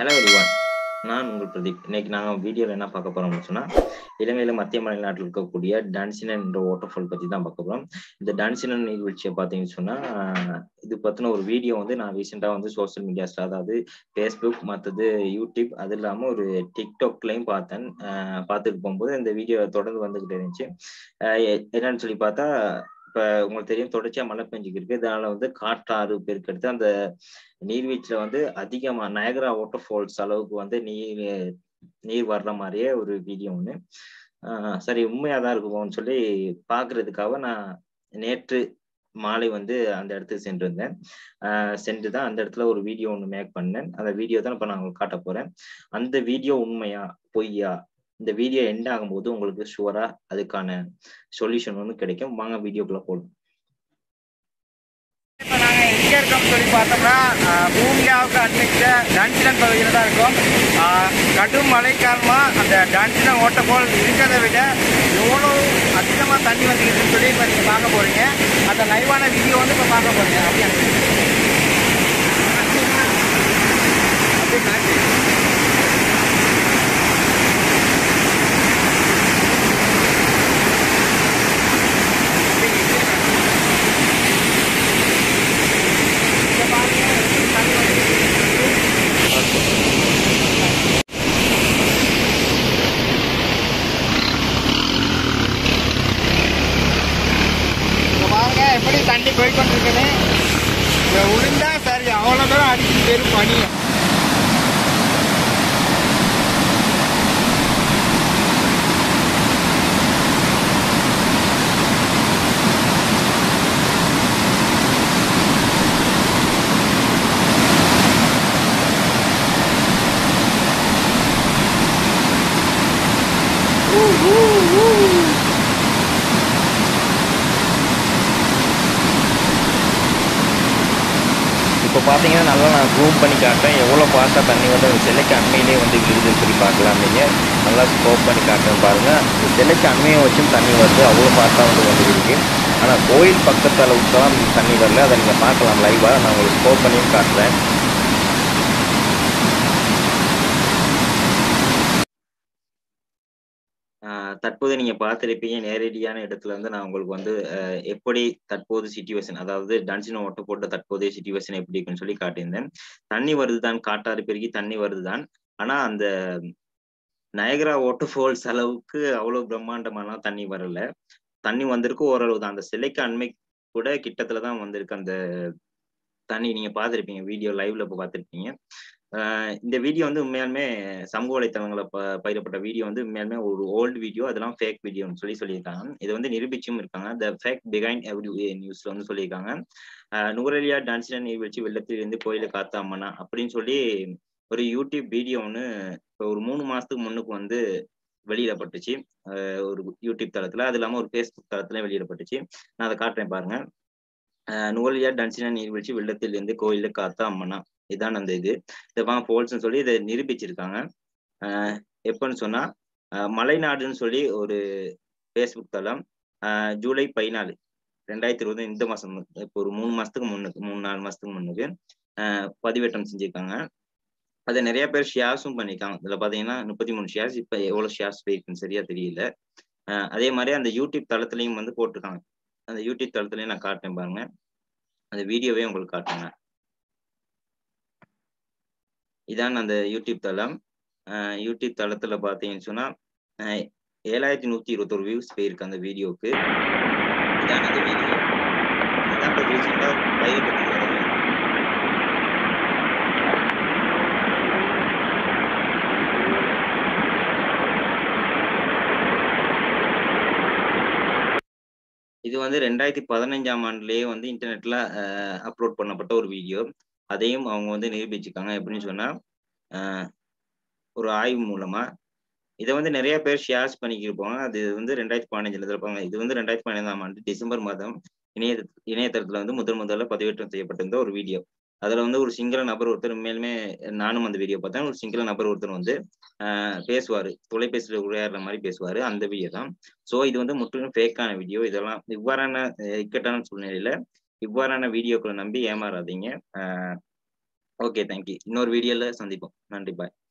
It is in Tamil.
ஹலோ எவ்ரிவன் நான் உங்கள் பிரதீப் இன்னைக்கு நாங்கள் வீடியோவில் என்ன பார்க்க போறோம்னு சொன்னா இலங்கையில மத்திய மலைநாட்டில் இருக்கக்கூடிய டான்சினன் என்ற வாட்டர்ஃபால் பத்தி தான் பார்க்க போறோம் இந்த டான்சினன் நீர்வீழ்ச்சியை பார்த்தீங்கன்னு சொன்னா ஆஹ் இது பத்தின ஒரு வீடியோ வந்து நான் ரீசெண்டாக வந்து சோஷியல் மீடியாஸ்ல அதாவது ஃபேஸ்புக் மற்றது யூடியூப் அது இல்லாமல் ஒரு டிக்டாக்லையும் பார்த்தேன் ஆஹ் பார்த்துட்டு போகும்போது இந்த வீடியோ தொடர்ந்து வந்துகிட்டே இருந்துச்சு ஆஹ் எ- என்னன்னு சொல்லி பார்த்தா இப்ப உங்களுக்கு தெரியும் தொடர்ச்சியா மழை பெஞ்சுக்கிட்டு இருக்கு இதனால வந்து காற்றாறு பெருக்கெடுத்து அந்த நீர்வீழ்ச்சியில வந்து அதிகமா நயகரா வாட்டர் ஃபால்ஸ் அளவுக்கு வந்து நீர் நீர் வர்ற மாதிரியே ஒரு வீடியோ ஒன்று ஆஹ் சரி உண்மையாதான் இருக்குமோன்னு சொல்லி பாக்குறதுக்காக நான் நேற்று மாலை வந்து அந்த இடத்துக்கு சென்றிருந்தேன் ஆஹ் சென்று தான் அந்த இடத்துல ஒரு வீடியோ ஒன்று மேக் பண்ணேன் அந்த வீடியோ தான் இப்போ நான் உங்களுக்கு காட்ட போறேன் அந்த வீடியோ உண்மையா பொய்யா இந்த வீடியோ எண்ட் ஆகும்போது உங்களுக்கு ஷுவரா அதுக்கான சொல்யூஷன் ஒன்று கிடைக்கும் வாங்க வீடியோக்குள்ள போகலாம் இப்போ நாங்கள் எங்கே இருக்கோம்னு சொல்லி பார்த்தோம்னா ஆஹ், பூமியாவுக்கு அண்மித்த டான்சிலன் பகுதியில் தான் இருக்கோம் ஆஹ், கடும் மழை காரணமாக அந்த டான்சிலன் ஓட்டப்போல் இருக்கிறத விட எவ்வளோ அதிகமாக தண்ணி வந்துக்கிட்டுன்னு சொல்லி இப்போ நீங்கள் பார்க்க போகிறீங்க அந்த லைவான வீடியோ வந்து இப்போ பார்க்க போகிறீங்க அப்படியே அப்படியே காட்டு. இங்க பாருங்க, எப்படி தண்ணி வந்துக்கிட்டு இருக்கு. இங்க பாருங்க எப்படி தண்ணி போய்கொண்டிருக்குன்னு இங்க விழுந்தா சரி அவ்வளோ தூரம் அடிச்சு பெரும் பனியும் இப்போ பார்த்தீங்கன்னா நல்லா நான் ஜூம் பண்ணி காட்டுறேன் எவ்வளோ ஃபாஸ்ட்டாக தண்ணி வந்து அந்த சிலைக்கு அண்மையிலே வந்து விழுதுன்னு சொல்லி பார்க்கலாம் நீங்கள் நல்லா ஸ்கோப் பண்ணி காட்டுறேன் பாருங்கள் இந்த சிலைக்கு அண்மையை வச்சும் தண்ணி வருது அவ்வளோ ஃபாஸ்ட்டாக வந்து வந்துட்டு இருக்கு ஆனால் கோயில் பக்கத்து அளவுக்குலாம் தண்ணி வரல அதை நீங்கள் பார்க்கலாம் லைவாக நான் உங்களுக்கு ஸ்கோப் பண்ணியும் காட்டுறேன் ஆஹ் தற்போது நீங்க பார்த்திருப்பீங்க நேரடியான இடத்துல இருந்து நான் உங்களுக்கு வந்து ஆஹ் எப்படி தற்போது சிச்சுவேஷன் அதாவது டன்சினோ ஓட்ட போட்ட தற்போதைய சிச்சுவேஷன் எப்படி இருக்குன்னு சொல்லி காட்டியிருந்தேன் தண்ணி வருதுதான் காட்டாறு பெருகி தண்ணி வருதுதான் ஆனா அந்த நயகரா வாட்டர் ஃபால்ஸ் அளவுக்கு அவ்வளவு பிரம்மாண்டமான தண்ணி வரல தண்ணி வந்திருக்கு ஓரளவு தான் அந்த சிலைக்கு அண்மை கூட கிட்டத்துல தான் வந்திருக்கு அந்த தண்ணி நீங்க பார்த்திருப்பீங்க வீடியோ லைவ்ல இப்போ பார்த்திருப்பீங்க ஆஹ் இந்த வீடியோ வந்து உண்மையாலுமே சமூக வலைத்தளங்களை ப பயிரப்பட்ட வீடியோ வந்து உண்மையாலுமே ஒரு ஓல்டு வீடியோ அதெல்லாம் ஃபேக் வீடியோன்னு சொல்லி சொல்லியிருக்காங்க இது வந்து நிரூபிச்சும் இருக்காங்க த ஃபேக் பிகைண்ட் எவ்ரி நியூஸ்ல வந்து சொல்லியிருக்காங்க ஆஹ் நுவரெலியா டான்சின நீர்வீழ்ச்சி வெள்ளத்தில் இருந்து கோயில காத்த அம்மனா அப்படின்னு சொல்லி ஒரு யூடியூப் வீடியோ ஒன்று இப்போ ஒரு மூணு மாசத்துக்கு முன்னுக்கு வந்து வெளியிடப்பட்டுச்சு ஆஹ் ஒரு யூடியூப் தளத்துல அது இல்லாம ஒரு ஃபேஸ்புக் தளத்துல வெளியிடப்பட்டுச்சு நான் அதை காட்டுறேன் பாருங்க ஆஹ் நுவரெலியா டான்சின நீர்வீழ்ச்சி வெள்ளத்தில் இருந்து கோயில காத்த அம்மனா இதான் அந்த இது இதெல்லாம் ஃபால்ஸ்னு சொல்லி இதை நிரூபிச்சிருக்காங்க ஆஹ் எப்பன்னு சொன்னா ஆஹ் மலைநாடுன்னு சொல்லி ஒரு ஃபேஸ்புக் தளம் ஆஹ் ஜூலை பதினாலு ரெண்டாயிரத்தி இருபது இந்த மாசம் இப்போ ஒரு மூணு மாசத்துக்கு முன்னுக்கு மூணு நாலு மாசத்துக்கு முன்னுக்கு ஆஹ் பதிவேற்றம் செஞ்சிருக்காங்க அதை நிறைய பேர் ஷேர்ஸும் பண்ணியிருக்காங்க இதுல பாத்தீங்கன்னா முப்பத்தி மூணு ஷேர்ஸ் இப்ப எவ்வளவு ஷேர்ஸ் போயிருக்குன்னு சரியா தெரியல ஆஹ் அதே மாதிரி அந்த யூடியூப் தளத்துலயும் வந்து போட்டிருக்காங்க அந்த யூடியூப் தளத்துலயும் நான் காட்டுறேன் பாருங்க அந்த வீடியோவே உங்களுக்கு காட்டுங்க இதான் அந்த யூடியூப் தளம் அஹ் யூடியூப் தளத்துல பாத்தீங்கன்னு சொன்னா அஹ் ஏழாயிரத்தி நூத்தி இருபத்தொரு வியூஸ் போயிருக்கு அந்த வீடியோக்கு இதான் அந்த வீடியோ இதான் இப்போ ரீசெண்டா பயிரப்பட்டு இது வந்து ரெண்டாயிரத்தி பதினஞ்சாம் ஆண்டுலயே வந்து இன்டர்நெட்ல அப்லோட் பண்ணப்பட்ட ஒரு வீடியோ அதையும் அவங்க வந்து நிரூபிச்சிருக்காங்க எப்படின்னு சொன்னா ஆஹ் ஒரு ஆய்வு மூலமா இதை வந்து நிறைய பேர் ஷேர்ஸ் பண்ணிக்கிருப்பாங்க அது வந்து ரெண்டாயிரத்தி பதினஞ்சுல இருப்பாங்க இது வந்து ரெண்டாயிரத்தி பதினைந்தாம் ஆண்டு டிசம்பர் மாதம் இணைய இணையதளத்துல வந்து முதல் முதல்ல பதிவேற்றம் செய்யப்பட்டிருந்த ஒரு வீடியோ அதுல வந்து ஒரு சிங்கள நபர் ஒருத்தர் மேலுமே நானும் அந்த வீடியோ பார்த்தேன் ஒரு சிங்கள நபர் ஒருத்தர் வந்து ஆஹ் பேசுவாரு தொலைபேசியில உரையாடுற மாதிரி பேசுவாரு அந்த வீடியோ தான் ஸோ இது வந்து முற்றிலும் ஃபேக்கான வீடியோ இதெல்லாம் இவ்வாறான அஹ் இக்கட்டான சூழ்நிலையில இவ்வாறான வீடியோக்களை நம்பி ஏமாறாதீங்க ஆஹ் ஓகே தேங்க்யூ இன்னொரு வீடியோல சந்திப்போம் நன்றி பாய்